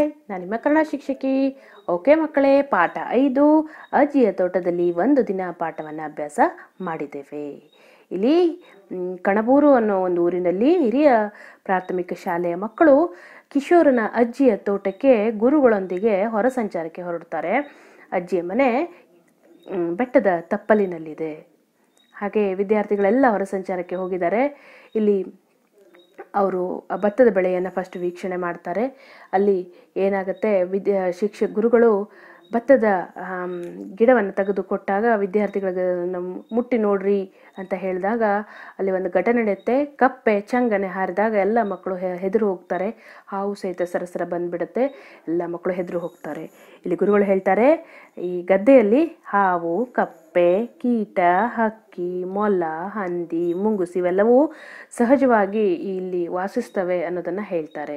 hi ನಾನು ನಿಮ್ಮ ಕನ್ನಡ ಶಿಕ್ಷಕಿ ಓಕೆ ಮಕ್ಕಳೇ ಪಾಠ ಐದು ಅಜ್ಜಿಯ ತೋಟದಲ್ಲಿ ಒಂದು ದಿನ ಪಾಠವನ್ನು ಅಭ್ಯಾಸ ಮಾಡಿದ್ದೇವೆ ಇಲ್ಲಿ ಮ್, ಕಣಬೂರು ಅನ್ನೋ ಒಂದು ಊರಿನಲ್ಲಿ ಹಿರಿಯ ಪ್ರಾಥಮಿಕ ಶಾಲೆಯ ಮಕ್ಕಳು ಕಿಶೋರನ ಅಜ್ಜಿಯ ತೋಟಕ್ಕೆ ಗುರುಗಳೊಂದಿಗೆ ಹೊರ ಸಂಚಾರಕ್ಕೆ ಹೊರಡ್ತಾರೆ ಅಜ್ಜಿಯ ಮನೆ ಮ್, ಬೆಟ್ಟದ ತಪ್ಪಲಿನಲ್ಲಿದೆ ಹಾಗೆ ವಿದ್ಯಾರ್ಥಿಗಳೆಲ್ಲ ಹೊರ ಸಂಚಾರಕ್ಕೆ ಹೋಗಿದ್ದಾರೆ ಇಲ್ಲಿ ಅವರು ಆ ಭತ್ತದ ಬೆಳೆಯನ್ನು ಫಸ್ಟ್ ವೀಕ್ಷಣೆ ಮಾಡ್ತಾರೆ ಅಲ್ಲಿ ಏನಾಗುತ್ತೆ ವಿದ್ಯಾ ಶಿಕ್ಷಕ ಗುರುಗಳು ಭತ್ತದ ಆಮ್, ಗಿಡವನ್ನು ತೆಗೆದು ಕೊಟ್ಟಾಗ ವಿದ್ಯಾರ್ಥಿಗಳಿಗೆ ಅದನ್ನ ಮುಟ್ಟಿ ನೋಡ್ರಿ ಅಂತ ಹೇಳಿದಾಗ ಅಲ್ಲಿ ಒಂದು ಘಟನೆ ನಡೆಯುತ್ತೆ ಕಪ್ಪೆ ಚಂಗನೆ ಹಾರಿದಾಗ ಎಲ್ಲ ಮಕ್ಕಳು ಹೆ- ಹೆದರು ಹೋಗ್ತಾರೆ ಹಾವು ಸಹಿತ ಸರಸರ ಬಂದ್ಬಿಡುತ್ತೆ ಎಲ್ಲ ಮಕ್ಕಳು ಹೆದರು ಹೋಗ್ತಾರೆ ಇಲ್ಲಿ ಗುರುಗಳು ಹೇಳ್ತಾರೆ ಈ ಗದ್ದೆಯಲ್ಲಿ ಹಾವು ಕಪ್ಪೆ ಕೀಟ ಹಕ್ಕಿ ಮೊಲ ಹಂದಿ ಮುಂಗುಸಿ ಇವೆಲ್ಲವೂ ಸಹಜವಾಗಿ ಇಲ್ಲಿ ವಾಸಿಸ್ತವೆ ಅನ್ನೋದನ್ನು ಹೇಳ್ತಾರೆ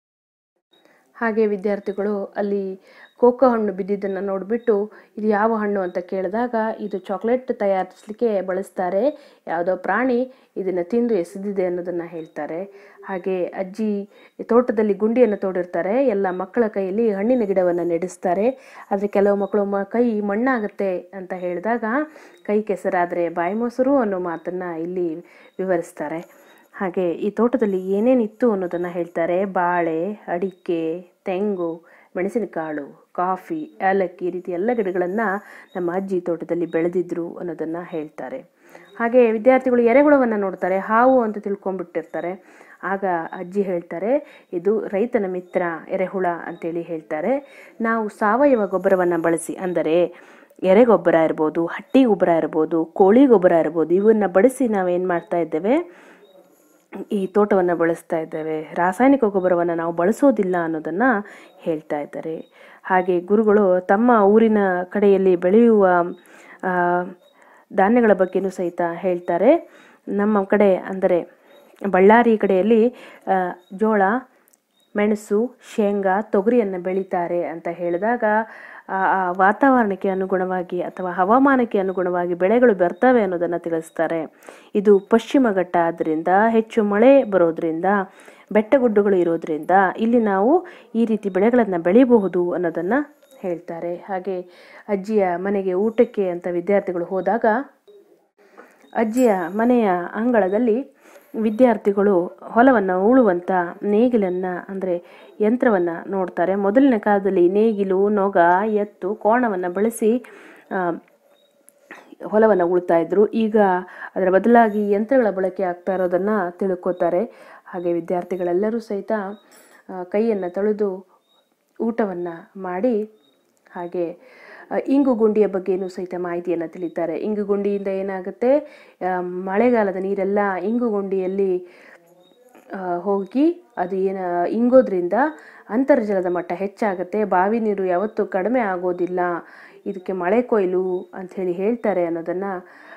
ಹಾಗೆ ವಿದ್ಯಾರ್ಥಿಗಳು ಅಲ್ಲಿ ಕೋಕೋ ಹಣ್ಣು ಬಿದ್ದಿದ್ದನ್ನು ನೋಡಿಬಿಟ್ಟು ಇದು ಯಾವ ಹಣ್ಣು ಅಂತ ಕೇಳಿದಾಗ ಇದು ಚಾಕ್ಲೇಟ್ ತಯಾರಿಸಲಿಕ್ಕೆ ಬಳಸ್ತಾರೆ ಯಾವುದೋ ಪ್ರಾಣಿ ಇದನ್ನು ತಿಂದು ಎಸೆದಿದೆ ಅನ್ನೋದನ್ನು ಹೇಳ್ತಾರೆ ಹಾಗೆ ಅಜ್ಜಿ ತೋಟದಲ್ಲಿ ಗುಂಡಿಯನ್ನು ತೋಡಿರ್ತಾರೆ ಎಲ್ಲ ಮಕ್ಕಳ ಕೈಯಲ್ಲಿ ಹಣ್ಣಿನ ಗಿಡವನ್ನು ನೆಡೆಸ್ತಾರೆ ಆದರೆ ಕೆಲವು ಮಕ್ಕಳು ಮ ಕೈ ಮಣ್ಣಾಗುತ್ತೆ ಅಂತ ಹೇಳಿದಾಗ ಕೈ ಕೆಸರಾದರೆ ಬಾಯಿ ಮೊಸರು ಅನ್ನೋ ಮಾತನ್ನು ಇಲ್ಲಿ ವಿವರಿಸ್ತಾರೆ ಹಾಗೆ ಈ ತೋಟದಲ್ಲಿ ಏನೇನಿತ್ತು ಅನ್ನೋದನ್ನು ಹೇಳ್ತಾರೆ ಬಾಳೆ ಅಡಿಕೆ ತೆಂಗು ಮೆಣಸಿನಕಾಳು ಕಾಫಿ ಏಲಕ್ಕಿ ಈ ರೀತಿ ಎಲ್ಲ ಗಿಡಗಳನ್ನು ನಮ್ಮ ಅಜ್ಜಿ ತೋಟದಲ್ಲಿ ಬೆಳೆದಿದ್ರು ಅನ್ನೋದನ್ನು ಹೇಳ್ತಾರೆ ಹಾಗೆ ವಿದ್ಯಾರ್ಥಿಗಳು ಎರೆಹುಳವನ್ನು ನೋಡ್ತಾರೆ ಹಾವು ಅಂತ ತಿಳ್ಕೊಂಡ್ಬಿಟ್ಟಿರ್ತಾರೆ ಆಗ ಅಜ್ಜಿ ಹೇಳ್ತಾರೆ ಇದು ರೈತನ ಮಿತ್ರ ಎರೆಹುಳ ಅಂತೇಳಿ ಹೇಳ್ತಾರೆ ನಾವು ಸಾವಯವ ಗೊಬ್ಬರವನ್ನು ಬಳಸಿ ಅಂದರೆ ಎರೆಗೊಬ್ಬರ ಇರ್ಬೋದು ಹಟ್ಟಿ ಗೊಬ್ಬರ ಇರ್ಬೋದು ಕೋಳಿ ಗೊಬ್ಬರ ಇರ್ಬೋದು ಇವನ್ನ ಬಳಸಿ ನಾವೇನು ಮಾಡ್ತಾ ಇದ್ದೇವೆ ಈ ತೋಟವನ್ನು ಬಳಸ್ತಾ ಇದ್ದೇವೆ ರಾಸಾಯನಿಕ ಗೊಬ್ಬರವನ್ನು ನಾವು ಬಳಸೋದಿಲ್ಲ ಅನ್ನೋದನ್ನು ಹೇಳ್ತಾ ಇದ್ದಾರೆ ಹಾಗೆ ಗುರುಗಳು ತಮ್ಮ ಊರಿನ ಕಡೆಯಲ್ಲಿ ಬೆಳೆಯುವ ಆ, ಧಾನ್ಯಗಳ ಬಗ್ಗೆನೂ ಸಹಿತ ಹೇಳ್ತಾರೆ ನಮ್ಮ ಕಡೆ ಅಂದರೆ ಬಳ್ಳಾರಿ ಕಡೆಯಲ್ಲಿ ಆ, ಜೋಳ ಮೆಣಸು ಶೇಂಗಾ ತೊಗರಿಯನ್ನು ಬೆಳೀತಾರೆ ಅಂತ ಹೇಳಿದಾಗ ಆ ಆ ವಾತಾವರಣಕ್ಕೆ ಅನುಗುಣವಾಗಿ ಅಥವಾ ಹವಾಮಾನಕ್ಕೆ ಅನುಗುಣವಾಗಿ ಬೆಳೆಗಳು ಬರ್ತವೆ ಅನ್ನೋದನ್ನು ತಿಳಿಸ್ತಾರೆ ಇದು ಪಶ್ಚಿಮ ಘಟ್ಟ ಆದ್ದರಿಂದ ಹೆಚ್ಚು ಮಳೆ ಬರೋದ್ರಿಂದ ಬೆಟ್ಟಗುಡ್ಡಗಳು ಇರೋದ್ರಿಂದ ಇಲ್ಲಿ ನಾವು ಈ ರೀತಿ ಬೆಳೆಗಳನ್ನು ಬೆಳೆಯಬಹುದು ಅನ್ನೋದನ್ನು ಹೇಳ್ತಾರೆ ಹಾಗೆ ಅಜ್ಜಿಯ ಮನೆಗೆ ಊಟಕ್ಕೆ ಅಂತ ವಿದ್ಯಾರ್ಥಿಗಳು ಹೋದಾಗ ಅಜ್ಜಿಯ ಮನೆಯ ಅಂಗಳದಲ್ಲಿ ವಿದ್ಯಾರ್ಥಿಗಳು ಹೊಲವನ್ನು ಉಳುವಂಥ ನೇಗಿಲನ್ನು ಅಂದರೆ ಯಂತ್ರವನ್ನು ನೋಡ್ತಾರೆ ಮೊದಲಿನ ಕಾಲದಲ್ಲಿ ನೇಗಿಲು ನೊಗ ಎತ್ತು ಕೋಣವನ್ನು ಬಳಸಿ ಆ, ಹೊಲವನ್ನು ಉಳ್ತಾ ಇದ್ರು ಈಗ ಅದರ ಬದಲಾಗಿ ಯಂತ್ರಗಳ ಬಳಕೆ ಆಗ್ತಾ ಇರೋದನ್ನು ತಿಳ್ಕೊತಾರೆ ಹಾಗೆ ವಿದ್ಯಾರ್ಥಿಗಳೆಲ್ಲರೂ ಸಹಿತ ಆ, ಕೈಯನ್ನು ತೊಳೆದು ಊಟವನ್ನು ಮಾಡಿ ಹಾಗೆ ಆ, ಇಂಗು ಗುಂಡಿಯ ಬಗ್ಗೆನೂ ಸಹಿತ ಮಾಹಿತಿಯನ್ನು ತಿಳಿತಾರೆ ಇಂಗು ಗುಂಡಿಯಿಂದ ಏನಾಗುತ್ತೆ ಆ, ಮಳೆಗಾಲದ ನೀರೆಲ್ಲ ಇಂಗು ಗುಂಡಿಯಲ್ಲಿ ಆ, ಹೋಗಿ ಅದು ಏನು ಇಂಗೋದ್ರಿಂದ ಅಂತರ್ಜಲದ ಮಟ್ಟ ಹೆಚ್ಚಾಗುತ್ತೆ ಬಾವಿ ನೀರು ಯಾವತ್ತೂ ಕಡಿಮೆ ಆಗೋದಿಲ್ಲ ಇದಕ್ಕೆ ಮಳೆ ಕೊಯ್ಲು ಅಂಥೇಳಿ ಹೇಳ್ತಾರೆ ಅನ್ನೋದನ್ನು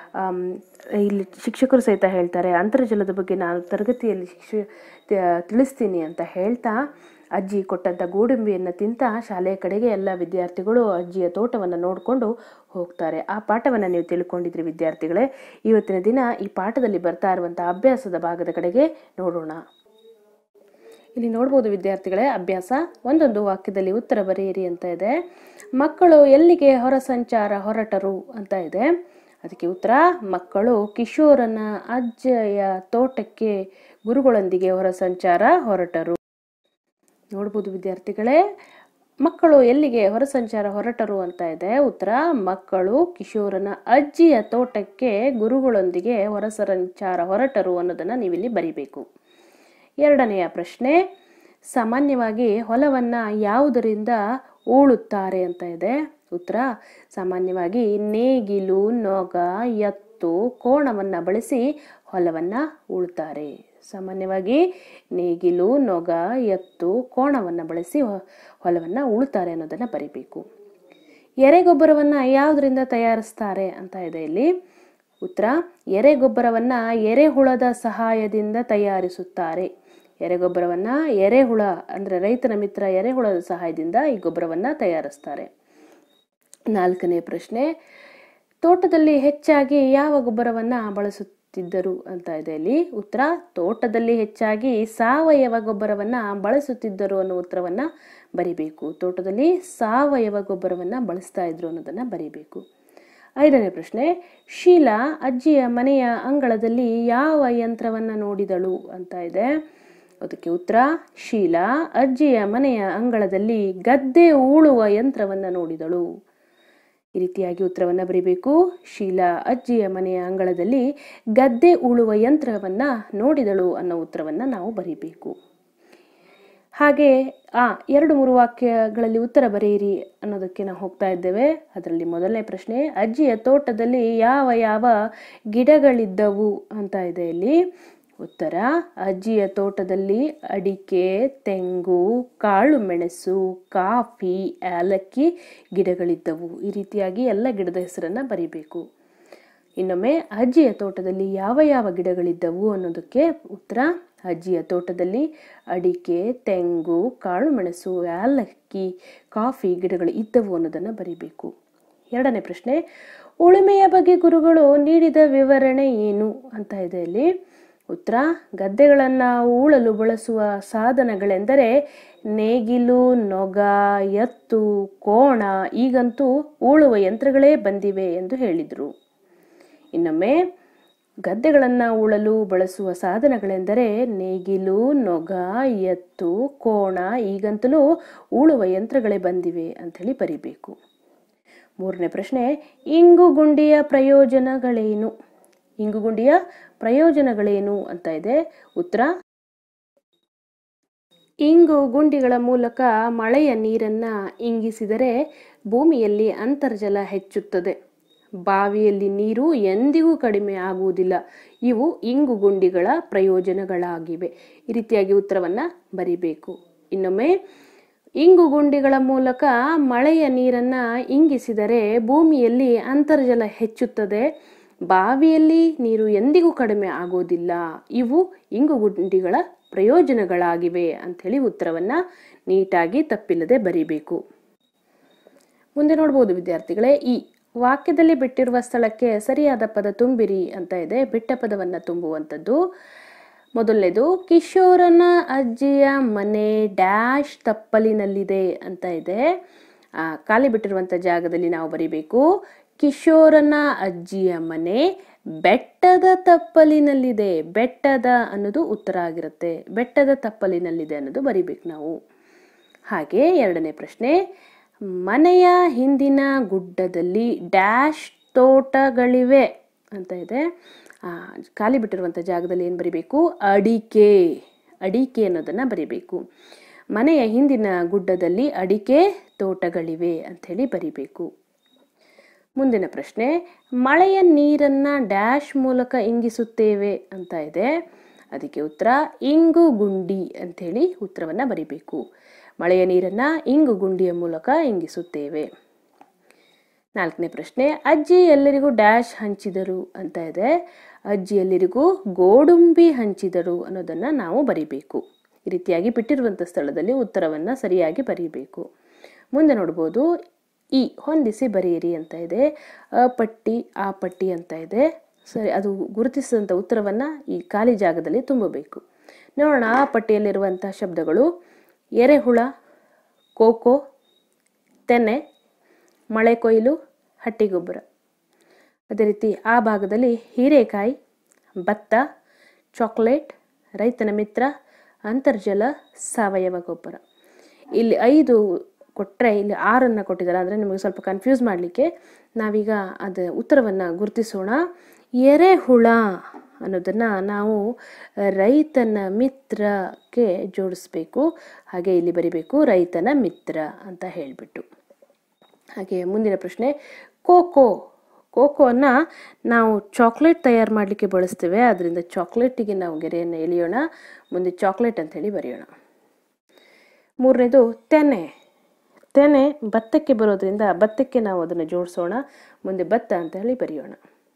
ಇಲ್ಲಿ ಶಿಕ್ಷಕರು ಸಹಿತ ಹೇಳ್ತಾರೆ ಅಂತರ್ಜಲದ ಬಗ್ಗೆ ನಾನು ತರಗತಿಯಲ್ಲಿ ಶಿಕ್ಷ ತ- ತಿಳಿಸ್ತೀನಿ ಅಂತ ಹೇಳ್ತಾ ಅಜ್ಜಿ ಕೊಟ್ಟಂಥ ಗೋಡಂಬಿಯನ್ನು ತಿಂತ ಶಾಲೆಯ ಕಡೆಗೆ ಎಲ್ಲ ವಿದ್ಯಾರ್ಥಿಗಳು ಅಜ್ಜಿಯ ತೋಟವನ್ನು ನೋಡಿಕೊಂಡು ಹೋಗ್ತಾರೆ ಆ ಪಾಠವನ್ನು ನೀವು ತಿಳ್ಕೊಂಡಿದ್ರಿ ವಿದ್ಯಾರ್ಥಿಗಳೇ ಇವತ್ತಿನ ದಿನ ಈ ಪಾಠದಲ್ಲಿ ಬರ್ತಾ ಇರುವಂಥ ಅಭ್ಯಾಸದ ಭಾಗದ ಕಡೆಗೆ ನೋಡೋಣ ಇಲ್ಲಿ ನೋಡ್ಬೋದು ವಿದ್ಯಾರ್ಥಿಗಳೇ ಅಭ್ಯಾಸ ಒಂದೊಂದು ವಾಕ್ಯದಲ್ಲಿ ಉತ್ತರ ಬರೆಯಿರಿ ಅಂತ ಇದೆ ಮಕ್ಕಳು ಎಲ್ಲಿಗೆ ಹೊರ ಸಂಚಾರ ಹೊರಟರು ಅಂತ ಇದೆ ಅದಕ್ಕೆ ಉತ್ತರ ಮಕ್ಕಳು ಕಿಶೋರನ ಅಜ್ಜಯ ತೋಟಕ್ಕೆ ಗುರುಗಳೊಂದಿಗೆ ಹೊರ ಸಂಚಾರ ಹೊರಟರು ನೋಡ್ಬೋದು ವಿದ್ಯಾರ್ಥಿಗಳೇ ಮಕ್ಕಳು ಎಲ್ಲಿಗೆ ಹೊರ ಸಂಚಾರ ಹೊರಟರು ಅಂತ ಇದೆ ಉತ್ತರ ಮಕ್ಕಳು ಕಿಶೋರನ ಅಜ್ಜಿಯ ತೋಟಕ್ಕೆ ಗುರುಗಳೊಂದಿಗೆ ಹೊರ ಸಂಚಾರ ಹೊರಟರು ಅನ್ನೋದನ್ನು ನೀವಿಲ್ಲಿ ಬರಿಬೇಕು ಎರಡನೆಯ ಪ್ರಶ್ನೆ ಸಾಮಾನ್ಯವಾಗಿ ಹೊಲವನ್ನು ಯಾವುದರಿಂದ ಉಳುತ್ತಾರೆ ಅಂತ ಇದೆ ಉತ್ತರ ಸಾಮಾನ್ಯವಾಗಿ ನೇಗಿಲು ನೊಗ ಎತ್ತು ಕೋಣವನ್ನು ಬಳಸಿ ಹೊಲವನ್ನು ಉಳುತ್ತಾರೆ ಸಾಮಾನ್ಯವಾಗಿ ನೇಗಿಲು ನೊಗ ಎತ್ತು ಕೋಣವನ್ನು ಬಳಸಿ ಹೊ- ಹೊಲವನ್ನು ಉಳುತ್ತಾರೆ ಅನ್ನೋದನ್ನು ಬರಿಬೇಕು ಎರೆಗೊಬ್ಬರವನ್ನು ಯಾವುದರಿಂದ ತಯಾರಿಸ್ತಾರೆ ಅಂತ ಇದೆ ಇಲ್ಲಿ ಉತ್ತರ ಎರೆಗೊಬ್ಬರವನ್ನು ಎರೆಹುಳದ ಸಹಾಯದಿಂದ ತಯಾರಿಸುತ್ತಾರೆ ಎರೆಗೊಬ್ಬರವನ್ನು ಎರೆಹುಳ ಅಂದರೆ ರೈತನ ಮಿತ್ರ ಎರೆಹುಳದ ಸಹಾಯದಿಂದ ಈ ಗೊಬ್ಬರವನ್ನು ತಯಾರಿಸ್ತಾರೆ ನಾಲ್ಕನೇ ಪ್ರಶ್ನೆ ತೋಟದಲ್ಲಿ ಹೆಚ್ಚಾಗಿ ಯಾವ ಗೊಬ್ಬರವನ್ನು ಬಳಸು ಬಳಸುತ್ತಿದ್ದರು ಅಂತ ಇದೆ ಇಲ್ಲಿ ಉತ್ತರ ತೋಟದಲ್ಲಿ ಹೆಚ್ಚಾಗಿ ಸಾವಯವ ಗೊಬ್ಬರವನ್ನ ಬಳಸುತ್ತಿದ್ದರು ಅನ್ನೋ ಉತ್ತರವನ್ನ ಬರಿಬೇಕು ತೋಟದಲ್ಲಿ ಸಾವಯವ ಗೊಬ್ಬರವನ್ನ ಬಳಸ್ತಾ ಇದ್ರು ಅನ್ನೋದನ್ನ ಬರಿಬೇಕು ಐದನೇ ಪ್ರಶ್ನೆ ಶೀಲಾ ಅಜ್ಜಿಯ ಮನೆಯ ಅಂಗಳದಲ್ಲಿ ಯಾವ ಯಂತ್ರವನ್ನ ನೋಡಿದಳು ಅಂತ ಇದೆ ಅದಕ್ಕೆ ಉತ್ತರ ಶೀಲಾ ಅಜ್ಜಿಯ ಮನೆಯ ಅಂಗಳದಲ್ಲಿ ಗದ್ದೆ ಉಳುವ ಯಂತ್ರವನ್ನ ನೋಡಿದಳು ಈ ರೀತಿಯಾಗಿ ಉತ್ತರವನ್ನ ಬರಿಬೇಕು ಶೀಲಾ ಅಜ್ಜಿಯ ಮನೆಯ ಅಂಗಳದಲ್ಲಿ ಗದ್ದೆ ಉಳುವ ಯಂತ್ರವನ್ನ ನೋಡಿದಳು ಅನ್ನೋ ಉತ್ತರವನ್ನ ನಾವು ಬರಿಬೇಕು ಹಾಗೆ ಆ ಎರಡು ಮೂರು ವಾಕ್ಯಗಳಲ್ಲಿ ಉತ್ತರ ಬರೆಯಿರಿ ಅನ್ನೋದಕ್ಕೆ ನಾವು ಹೋಗ್ತಾ ಇದ್ದೇವೆ ಅದರಲ್ಲಿ ಮೊದಲನೇ ಪ್ರಶ್ನೆ ಅಜ್ಜಿಯ ತೋಟದಲ್ಲಿ ಯಾವ ಯಾವ ಗಿಡಗಳಿದ್ದವು ಅಂತ ಇದೆ ಇಲ್ಲಿ ಉತ್ತರ ಅಜ್ಜಿಯ ತೋಟದಲ್ಲಿ ಅಡಿಕೆ ತೆಂಗು ಕಾಳು ಮೆಣಸು ಕಾಫಿ ಏಲಕ್ಕಿ ಗಿಡಗಳಿದ್ದವು ಈ ರೀತಿಯಾಗಿ ಎಲ್ಲ ಗಿಡದ ಹೆಸರನ್ನ ಬರಿಬೇಕು ಇನ್ನೊಮ್ಮೆ ಅಜ್ಜಿಯ ತೋಟದಲ್ಲಿ ಯಾವ ಯಾವ ಗಿಡಗಳಿದ್ದವು ಅನ್ನೋದಕ್ಕೆ ಉತ್ತರ ಅಜ್ಜಿಯ ತೋಟದಲ್ಲಿ ಅಡಿಕೆ ತೆಂಗು ಕಾಳು ಮೆಣಸು ಏಲಕ್ಕಿ ಕಾಫಿ ಗಿಡಗಳು ಇದ್ದವು ಅನ್ನೋದನ್ನು ಬರಿಬೇಕು ಎರಡನೇ ಪ್ರಶ್ನೆ ಉಳುಮೆಯ ಬಗ್ಗೆ ಗುರುಗಳು ನೀಡಿದ ವಿವರಣೆ ಏನು ಅಂತ ಇದೆ ಇಲ್ಲಿ ಉತ್ತರ ಗದ್ದೆಗಳನ್ನು ಉಳಲು ಬಳಸುವ ಸಾಧನಗಳೆಂದರೆ ನೇಗಿಲು ನೊಗ ಎತ್ತು ಕೋಣ ಈಗಂತೂ ಉಳುವ ಯಂತ್ರಗಳೇ ಬಂದಿವೆ ಎಂದು ಹೇಳಿದರು ಇನ್ನೊಮ್ಮೆ ಗದ್ದೆಗಳನ್ನು ಉಳಲು ಬಳಸುವ ಸಾಧನಗಳೆಂದರೆ ನೇಗಿಲು ನೊಗ ಎತ್ತು ಕೋಣ ಈಗಂತಲೂ ಉಳುವ ಯಂತ್ರಗಳೇ ಬಂದಿವೆ ಅಂಥೇಳಿ ಬರಿಬೇಕು ಮೂರನೇ ಪ್ರಶ್ನೆ ಇಂಗುಗುಂಡಿಯ ಪ್ರಯೋಜನಗಳೇನು ಇಂಗುಗುಂಡಿಯ ಪ್ರಯೋಜನಗಳೇನು ಅಂತ ಇದೆ ಉತ್ತರ ಇಂಗು ಗುಂಡಿಗಳ ಮೂಲಕ ಮಳೆಯ ನೀರನ್ನ ಇಂಗಿಸಿದರೆ ಭೂಮಿಯಲ್ಲಿ ಅಂತರ್ಜಲ ಹೆಚ್ಚುತ್ತದೆ ಬಾವಿಯಲ್ಲಿ ನೀರು ಎಂದಿಗೂ ಕಡಿಮೆ ಆಗುವುದಿಲ್ಲ ಇವು ಇಂಗು ಗುಂಡಿಗಳ ಪ್ರಯೋಜನಗಳಾಗಿವೆ ಈ ರೀತಿಯಾಗಿ ಉತ್ತರವನ್ನ ಬರಿಬೇಕು ಇನ್ನೊಮ್ಮೆ ಇಂಗು ಗುಂಡಿಗಳ ಮೂಲಕ ಮಳೆಯ ನೀರನ್ನ ಇಂಗಿಸಿದರೆ ಭೂಮಿಯಲ್ಲಿ ಅಂತರ್ಜಲ ಹೆಚ್ಚುತ್ತದೆ ಬಾವಿಯಲ್ಲಿ ನೀರು ಎಂದಿಗೂ ಕಡಿಮೆ ಆಗೋದಿಲ್ಲ ಇವು ಇಂಗು ಗುಂಡಿಗಳ ಪ್ರಯೋಜನಗಳಾಗಿವೆ ಅಂಥೇಳಿ ಉತ್ತರವನ್ನ ನೀಟಾಗಿ ತಪ್ಪಿಲ್ಲದೆ ಬರಿಬೇಕು ಮುಂದೆ ನೋಡ್ಬೋದು ವಿದ್ಯಾರ್ಥಿಗಳೇ ಈ ವಾಕ್ಯದಲ್ಲಿ ಬಿಟ್ಟಿರುವ ಸ್ಥಳಕ್ಕೆ ಸರಿಯಾದ ಪದ ತುಂಬಿರಿ ಅಂತ ಇದೆ ಬಿಟ್ಟ ಪದವನ್ನು ತುಂಬುವಂಥದ್ದು ಮೊದಲನೇದು ಕಿಶೋರನ ಅಜ್ಜಿಯ ಮನೆ ಡ್ಯಾಶ್ ತಪ್ಪಲಿನಲ್ಲಿದೆ ಅಂತ ಇದೆ ಆ, ಖಾಲಿ ಬಿಟ್ಟಿರುವಂಥ ಜಾಗದಲ್ಲಿ ನಾವು ಬರಿಬೇಕು ಕಿಶೋರನ ಅಜ್ಜಿಯ ಮನೆ ಬೆಟ್ಟದ ತಪ್ಪಲಿನಲ್ಲಿದೆ ಬೆಟ್ಟದ ಅನ್ನೋದು ಉತ್ತರ ಆಗಿರುತ್ತೆ ಬೆಟ್ಟದ ತಪ್ಪಲಿನಲ್ಲಿದೆ ಅನ್ನೋದು ಬರಿಬೇಕು ನಾವು ಹಾಗೆ ಎರಡನೇ ಪ್ರಶ್ನೆ ಮನೆಯ ಹಿಂದಿನ ಗುಡ್ಡದಲ್ಲಿ ಡ್ಯಾಶ್ ತೋಟಗಳಿವೆ ಅಂತ ಇದೆ ಆ, ಖಾಲಿ ಬಿಟ್ಟಿರುವಂಥ ಜಾಗದಲ್ಲಿ ಏನು ಬರಿಬೇಕು ಅಡಿಕೆ ಅಡಿಕೆ ಅನ್ನೋದನ್ನು ಬರಿಬೇಕು ಮನೆಯ ಹಿಂದಿನ ಗುಡ್ಡದಲ್ಲಿ ಅಡಿಕೆ ತೋಟಗಳಿವೆ ಅಂಥೇಳಿ ಬರಿಬೇಕು ಮುಂದಿನ ಪ್ರಶ್ನೆ ಮಳೆಯ ನೀರನ್ನ ಡ್ಯಾಶ್ ಮೂಲಕ ಇಂಗಿಸುತ್ತೇವೆ ಅಂತ ಇದೆ ಅದಕ್ಕೆ ಉತ್ತರ ಇಂಗು ಗುಂಡಿ ಅಂಥೇಳಿ ಉತ್ತರವನ್ನ ಬರಿಬೇಕು ಮಳೆಯ ನೀರನ್ನ ಇಂಗು ಗುಂಡಿಯ ಮೂಲಕ ಇಂಗಿಸುತ್ತೇವೆ ನಾಲ್ಕನೇ ಪ್ರಶ್ನೆ ಅಜ್ಜಿ ಎಲ್ಲರಿಗೂ ಡ್ಯಾಶ್ ಹಂಚಿದರು ಅಂತ ಇದೆ ಅಜ್ಜಿ ಎಲ್ಲರಿಗೂ ಗೋಡುಂಬಿ ಹಂಚಿದರು ಅನ್ನೋದನ್ನ ನಾವು ಬರಿಬೇಕು ಈ ರೀತಿಯಾಗಿ ಬಿಟ್ಟಿರುವಂಥ ಸ್ಥಳದಲ್ಲಿ ಉತ್ತರವನ್ನ ಸರಿಯಾಗಿ ಬರೀಬೇಕು ಮುಂದೆ ನೋಡ್ಬೋದು ಈ ಹೊಂದಿಸಿ ಬರೆಯಿರಿ ಅಂತ ಇದೆ ಅ ಪಟ್ಟಿ ಆ ಪಟ್ಟಿ ಅಂತ ಇದೆ ಸರಿ ಅದು ಗುರುತಿಸಿದಂಥ ಉತ್ತರವನ್ನ ಈ ಖಾಲಿ ಜಾಗದಲ್ಲಿ ತುಂಬಬೇಕು ನೋಡೋಣ ಆ ಪಟ್ಟಿಯಲ್ಲಿರುವಂಥ ಶಬ್ದಗಳು ಎರೆಹುಳ ಕೋಕೋ ತೆನೆ ಮಳೆ ಕೊಯ್ಲು ಹಟ್ಟಿಗೊಬ್ಬರ ಅದೇ ರೀತಿ ಆ ಭಾಗದಲ್ಲಿ ಹೀರೆಕಾಯಿ ಭತ್ತ ಚಾಕ್ಲೇಟ್ ರೈತನ ಮಿತ್ರ ಅಂತರ್ಜಲ ಸಾವಯವ ಗೊಬ್ಬರ ಇಲ್ಲಿ ಐದು ಕೊಟ್ಟರೆ ಇಲ್ಲಿ ಆರನ್ನು ಕೊಟ್ಟಿದ್ದಾರೆ ಅಂದರೆ ನಿಮಗೆ ಸ್ವಲ್ಪ ಕನ್ಫ್ಯೂಸ್ ಮಾಡಲಿಕ್ಕೆ ನಾವೀಗ ಅದು ಉತ್ತರವನ್ನು ಗುರುತಿಸೋಣ ಎರೆಹುಳ ಅನ್ನೋದನ್ನು ನಾವು ರೈತನ ಮಿತ್ರಕ್ಕೆ ಜೋಡಿಸ್ಬೇಕು ಹಾಗೆ ಇಲ್ಲಿ ಬರಿಬೇಕು ರೈತನ ಮಿತ್ರ ಅಂತ ಹೇಳಿಬಿಟ್ಟು ಹಾಗೆ ಮುಂದಿನ ಪ್ರಶ್ನೆ ಕೋಕೋ ಕೋಕೋನ ನಾವು ಚಾಕ್ಲೇಟ್ ತಯಾರು ಮಾಡಲಿಕ್ಕೆ ಬಳಸ್ತೇವೆ ಅದರಿಂದ ಚಾಕ್ಲೇಟಿಗೆ ನಾವು ಗೆರೆಯನ್ನು ಎಳೆಯೋಣ ಮುಂದೆ ಚಾಕ್ಲೇಟ್ ಅಂತ ಹೇಳಿ ಬರೆಯೋಣ ಮೂರನೇದು ತೆನೆ ತೆನೆ ಭತ್ತಕ್ಕೆ ಬರೋದ್ರಿಂದ ಭತ್ತಕ್ಕೆ ನಾವು ಅದನ್ನು ಜೋಡಿಸೋಣ ಮುಂದೆ ಭತ್ತ ಅಂತ ಹೇಳಿ ಬರೆಯೋಣ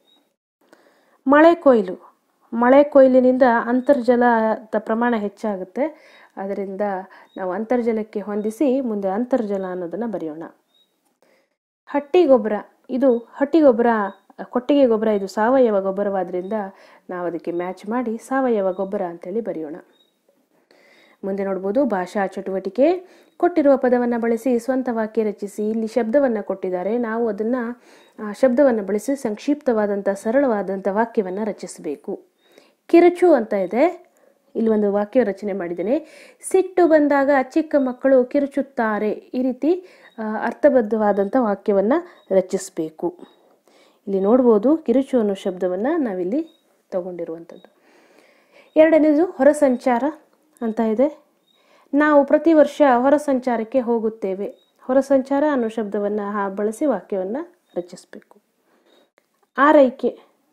ಮಳೆ ಕೊಯ್ಲು ಮಳೆ ಕೊಯ್ಲಿನಿಂದ ಅಂತರ್ಜಲದ ಪ್ರಮಾಣ ಹೆಚ್ಚಾಗುತ್ತೆ ಅದರಿಂದ ನಾವು ಅಂತರ್ಜಲಕ್ಕೆ ಹೊಂದಿಸಿ ಮುಂದೆ ಅಂತರ್ಜಲ ಅನ್ನೋದನ್ನು ಬರೆಯೋಣ ಹಟ್ಟಿ ಗೊಬ್ಬರ ಇದು ಹಟ್ಟಿ ಗೊಬ್ಬರ ಕೊಟ್ಟಿಗೆ ಗೊಬ್ಬರ ಇದು ಸಾವಯವ ಗೊಬ್ಬರವಾದ್ರಿಂದ ನಾವು ಅದಕ್ಕೆ ಮ್ಯಾಚ್ ಮಾಡಿ ಸಾವಯವ ಗೊಬ್ಬರ ಅಂತೇಳಿ ಬರೆಯೋಣ ಮುಂದೆ ನೋಡ್ಬೋದು ಭಾಷಾ ಚಟುವಟಿಕೆ ಕೊಟ್ಟಿರುವ ಪದವನ್ನು ಬಳಸಿ ಸ್ವಂತ ವಾಕ್ಯ ರಚಿಸಿ ಇಲ್ಲಿ ಶಬ್ದವನ್ನು ಕೊಟ್ಟಿದ್ದಾರೆ ನಾವು ಅದನ್ನು ಶಬ್ದವನ್ನು ಬಳಸಿ ಸಂಕ್ಷಿಪ್ತವಾದಂಥ ಸರಳವಾದಂಥ ವಾಕ್ಯವನ್ನು ರಚಿಸಬೇಕು ಕಿರುಚು ಅಂತ ಇದೆ ಇಲ್ಲಿ ಒಂದು ವಾಕ್ಯ ರಚನೆ ಮಾಡಿದ್ದೇನೆ ಸಿಟ್ಟು ಬಂದಾಗ ಚಿಕ್ಕ ಮಕ್ಕಳು ಕಿರುಚುತ್ತಾರೆ ಈ ರೀತಿ ಆ, ಅರ್ಥಬದ್ಧವಾದಂಥ ವಾಕ್ಯವನ್ನು ರಚಿಸಬೇಕು ಇಲ್ಲಿ ನೋಡ್ಬೋದು ಕಿರುಚು ಅನ್ನೋ ಶಬ್ದವನ್ನು ನಾವಿಲ್ಲಿ ತಗೊಂಡಿರುವಂಥದ್ದು ಎರಡನೇದು ಹೊರ ಸಂಚಾರ ಅಂತ ಇದೆ ನಾವು ಪ್ರತಿ ವರ್ಷ ಹೊರ ಸಂಚಾರಕ್ಕೆ ಹೋಗುತ್ತೇವೆ ಹೊರ ಸಂಚಾರ ಅನ್ನೋ ಶಬ್ದವನ್ನು ಬಳಸಿ ವಾಕ್ಯವನ್ನು ರಚಿಸಬೇಕು ಆರೈಕೆ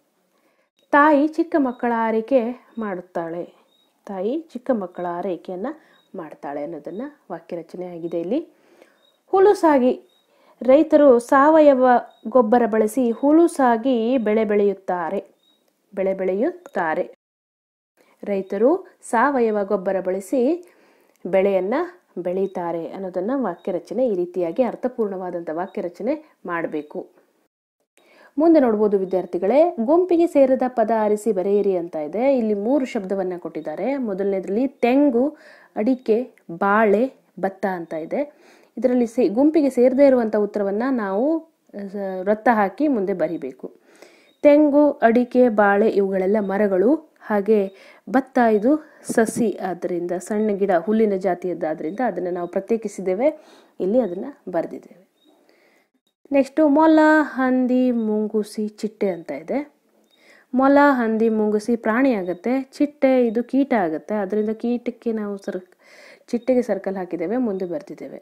ತಾಯಿ ಚಿಕ್ಕ ಮಕ್ಕಳ ಆರೈಕೆ ಮಾಡುತ್ತಾಳೆ ತಾಯಿ ಚಿಕ್ಕ ಮಕ್ಕಳ ಆರೈಕೆಯನ್ನು ಮಾಡ್ತಾಳೆ ಅನ್ನೋದನ್ನು ವಾಕ್ಯ ರಚನೆ ಆಗಿದೆ ಇಲ್ಲಿ ಹುಲುಸಾಗಿ ರೈತರು ಸಾವಯವ ಗೊಬ್ಬರ ಬಳಸಿ ಹುಲುಸಾಗಿ ಬೆಳೆ ಬೆಳೆಯುತ್ತಾರೆ ಬೆಳೆ ಬೆಳೆಯುತ್ತಾರೆ ರೈತರು ಸಾವಯವ ಗೊಬ್ಬರ ಬಳಸಿ ಬೆಳೆಯನ್ನು ಬೆಳೀತಾರೆ ಅನ್ನೋದನ್ನು ವಾಕ್ಯ ರಚನೆ ಈ ರೀತಿಯಾಗಿ ಅರ್ಥಪೂರ್ಣವಾದಂಥ ವಾಕ್ಯ ರಚನೆ ಮಾಡಬೇಕು ಮುಂದೆ ನೋಡ್ಬೋದು ವಿದ್ಯಾರ್ಥಿಗಳೇ ಗುಂಪಿಗೆ ಸೇರಿದ ಪದ ಆರಿಸಿ ಬರೆಯಿರಿ ಅಂತ ಇದೆ ಇಲ್ಲಿ ಮೂರು ಶಬ್ದವನ್ನು ಕೊಟ್ಟಿದ್ದಾರೆ ಮೊದಲನೇದ್ರಲ್ಲಿ ತೆಂಗು ಅಡಿಕೆ ಬಾಳೆ ಭತ್ತ ಅಂತ ಇದೆ ಇದರಲ್ಲಿ ಸೇ ಗುಂಪಿಗೆ ಸೇರದೇ ಇರುವಂಥ ಉತ್ತರವನ್ನು ನಾವು ಅಹ್, ವೃತ್ತ ಹಾಕಿ ಮುಂದೆ ಬರಿಬೇಕು ತೆಂಗು ಅಡಿಕೆ ಬಾಳೆ ಇವುಗಳೆಲ್ಲ ಮರಗಳು ಹಾಗೆ ಭತ್ತ ಇದು ಸಸಿ ಆದ್ದರಿಂದ ಸಣ್ಣ ಗಿಡ ಹುಲ್ಲಿನ ಜಾತಿಯದ್ದಾದ್ದರಿಂದ ಅದನ್ನು ನಾವು ಪ್ರತ್ಯೇಕಿಸಿದ್ದೇವೆ ಇಲ್ಲಿ ಅದನ್ನು ಬರೆದಿದ್ದೇವೆ ನೆಕ್ಸ್ಟು ಮೊಲ ಹಂದಿ ಮುಂಗುಸಿ ಚಿಟ್ಟೆ ಅಂತ ಇದೆ ಮೊಲ ಹಂದಿ ಮುಂಗುಸಿ ಪ್ರಾಣಿ ಆಗುತ್ತೆ ಚಿಟ್ಟೆ ಇದು ಕೀಟ ಆಗುತ್ತೆ ಅದರಿಂದ ಕೀಟಕ್ಕೆ ನಾವು ಸರ್ ಚಿಟ್ಟೆಗೆ ಸರ್ಕಲ್ ಹಾಕಿದ್ದೇವೆ ಮುಂದೆ ಬರ್ತಿದ್ದೇವೆ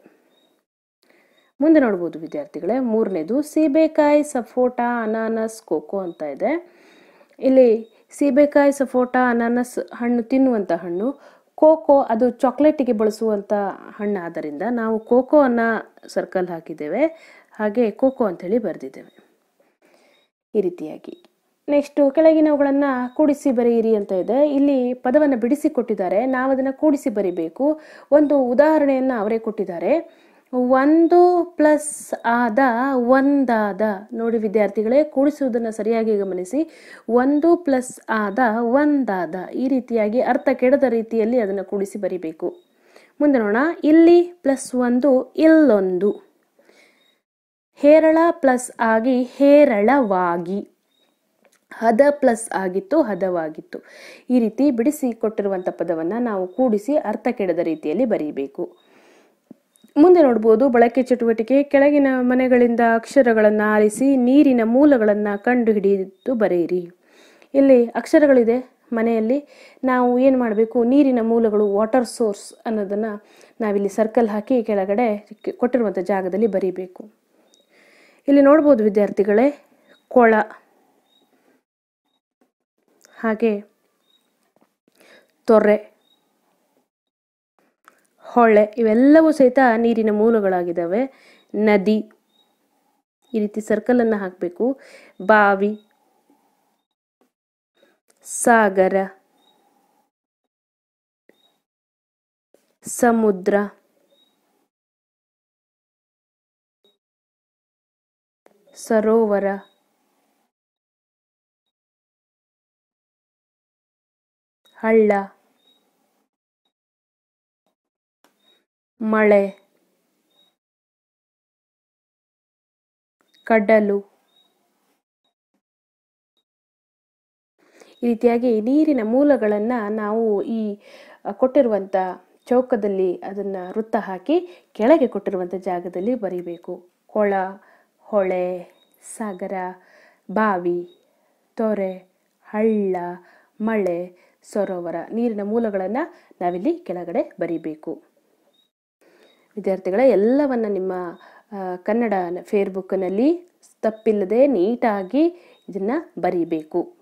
ಮುಂದೆ ನೋಡ್ಬೋದು ವಿದ್ಯಾರ್ಥಿಗಳೇ ಮೂರನೇದು ಸೀಬೆಕಾಯಿ ಸಫೋಟ ಅನಾನಸ್ ಕೋಕೋ ಅಂತ ಇದೆ ಇಲ್ಲಿ ಸೀಬೆಕಾಯಿ ಸಫೋಟ ಅನಾನಸ್ ಹಣ್ಣು ತಿನ್ನುವಂಥ ಹಣ್ಣು ಕೋಕೋ ಅದು ಚಾಕ್ಲೇಟಿಗೆ ಬಳಸುವಂಥ ಹಣ್ಣು ಆದ್ದರಿಂದ ನಾವು ಕೋಕೋ ಅನ್ನ ಸರ್ಕಲ್ ಹಾಕಿದ್ದೇವೆ ಹಾಗೆ ಕೋಕೋ ಅಂತೇಳಿ ಬರೆದಿದ್ದೇವೆ ಈ ರೀತಿಯಾಗಿ ನೆಕ್ಸ್ಟು ಕೆಳಗಿನವುಗಳನ್ನು ಕೂಡಿಸಿ ಬರೆಯಿರಿ ಅಂತ ಇದೆ ಇಲ್ಲಿ ಪದವನ್ನು ಬಿಡಿಸಿ ಕೊಟ್ಟಿದ್ದಾರೆ ನಾವು ಅದನ್ನು ಕೂಡಿಸಿ ಬರಿಬೇಕು ಒಂದು ಉದಾಹರಣೆಯನ್ನು ಅವರೇ ಕೊಟ್ಟಿದ್ದಾರೆ ಒಂದು ಪ್ಲಸ್ ಆದ ಒಂದಾದ ನೋಡಿ ವಿದ್ಯಾರ್ಥಿಗಳೇ ಕೂಡಿಸುವುದನ್ನು ಸರಿಯಾಗಿ ಗಮನಿಸಿ ಒಂದು ಪ್ಲಸ್ ಆದ ಒಂದಾದ ಈ ರೀತಿಯಾಗಿ ಅರ್ಥ ಕೆಡದ ರೀತಿಯಲ್ಲಿ ಅದನ್ನು ಕೂಡಿಸಿ ಬರಿಬೇಕು ಮುಂದೆ ನೋಡೋಣ ಇಲ್ಲಿ ಪ್ಲಸ್ ಒಂದು ಇಲ್ಲೊಂದು ಹೇರಳ ಪ್ಲಸ್ ಆಗಿ ಹೇರಳವಾಗಿ ಹದ ಪ್ಲಸ್ ಆಗಿತ್ತು ಹದವಾಗಿತ್ತು ಈ ರೀತಿ ಬಿಡಿಸಿ ಕೊಟ್ಟಿರುವಂಥ ಪದವನ್ನು ನಾವು ಕೂಡಿಸಿ ಅರ್ಥ ಕೆಡದ ರೀತಿಯಲ್ಲಿ ಬರೀಬೇಕು ಮುಂದೆ ನೋಡ್ಬೋದು ಬಳಕೆ ಚಟುವಟಿಕೆ ಕೆಳಗಿನ ಮನೆಗಳಿಂದ ಅಕ್ಷರಗಳನ್ನು ಆರಿಸಿ ನೀರಿನ ಮೂಲಗಳನ್ನು ಕಂಡುಹಿಡಿದು ಬರೆಯಿರಿ ಇಲ್ಲಿ ಅಕ್ಷರಗಳಿದೆ ಮನೆಯಲ್ಲಿ ನಾವು ಏನು ಮಾಡಬೇಕು ನೀರಿನ ಮೂಲಗಳು ವಾಟರ್ ಸೋರ್ಸ್ ಅನ್ನೋದನ್ನು ನಾವಿಲ್ಲಿ ಸರ್ಕಲ್ ಹಾಕಿ ಕೆಳಗಡೆ ಕೊಟ್ಟಿರುವಂಥ ಜಾಗದಲ್ಲಿ ಬರೀಬೇಕು ಇಲ್ಲಿ ನೋಡ್ಬೋದು ವಿದ್ಯಾರ್ಥಿಗಳೇ ಕೊಳ ಹಾಗೆ ತೊರೆ ಹೊಳೆ ಇವೆಲ್ಲವೂ ಸಹಿತ ನೀರಿನ ಮೂಲಗಳಾಗಿದ್ದಾವೆ ನದಿ ಈ ರೀತಿ ಸರ್ಕಲನ್ನು ಹಾಕಬೇಕು ಬಾವಿ ಸಾಗರ ಸಮುದ್ರ ಸರೋವರ ಹಳ್ಳ ಮಳೆ ಕಡಲು ಈ ರೀತಿಯಾಗಿ ನೀರಿನ ಮೂಲಗಳನ್ನು ನಾವು ಈ ಕೊಟ್ಟಿರುವಂಥ ಚೌಕದಲ್ಲಿ ಅದನ್ನು ವೃತ್ತ ಹಾಕಿ ಕೆಳಗೆ ಕೊಟ್ಟಿರುವಂಥ ಜಾಗದಲ್ಲಿ ಬರೀಬೇಕು ಕೊಳ ಹೊಳೆ ಸಾಗರ ಬಾವಿ ತೊರೆ ಹಳ್ಳ ಮಳೆ ಸರೋವರ ನೀರಿನ ಮೂಲಗಳನ್ನು ನಾವಿಲ್ಲಿ ಕೆಳಗಡೆ ಬರೀಬೇಕು ವಿದ್ಯಾರ್ಥಿಗಳ ಎಲ್ಲವನ್ನ ನಿಮ್ಮ ಆ, ಕನ್ನಡ ಫೇರ್ಬುಕ್ನಲ್ಲಿ ತಪ್ಪಿಲ್ಲದೆ ನೀಟಾಗಿ ಇದನ್ನು ಬರೀಬೇಕು